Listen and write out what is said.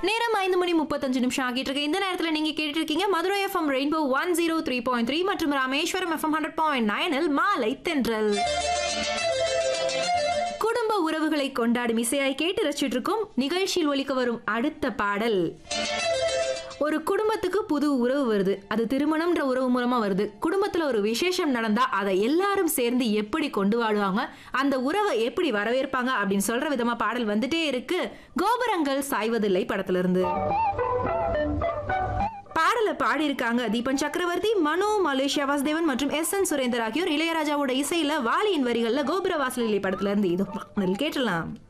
நேரம் ஐந்து மணி முப்பத்தஞ்சு நிமிஷம் ஆகிட்டு இருக்கு இந்த நேரத்தில் நீங்க கேட்டுட்டு இருக்கீங்க Madurai FM rainbow one zero three point three மற்றும் ராமேஸ்வரம் எஃப்எம் ஹண்ட்ரட் பாயிண்ட் நைனில் மாலை தென்றல் குடும்ப உறவுகளை கொண்டாடும் இசையாய் கேட்டு ரசிச்சிட்டு இருக்கும் நிகழ்ச்சியில் ஒலிக்க வரும் அடுத்த பாடல் ஒரு குடும்பத்துக்கு புது உறவு வருது அது திருமணம்ன்ற உறவு மூலமா வருது குடும்பத்துல ஒரு விசேஷம் நடந்தா அதை எல்லாரும் சேர்ந்து எப்படி கொண்டு வாழுவாங்க அந்த உறவை எப்படி வரவேற்பாங்க அப்படின்னு சொல்ற விதமா பாடல் வந்துட்டே இருக்கு கோபுரங்கள் சாய்வதில்லை படத்துல இருந்து பாடலை பாடியிருக்காங்க தீபன் சக்கரவர்த்தி மனோ மலேசியா வாசுதேவன் மற்றும் எஸ் என் சுரேந்தர் ஆகியோர் இளையராஜாவோட இசையில வாலியின் வரிகள்ல கோபுர வாசலிலை படத்துல இருந்து இது கேட்டலாம்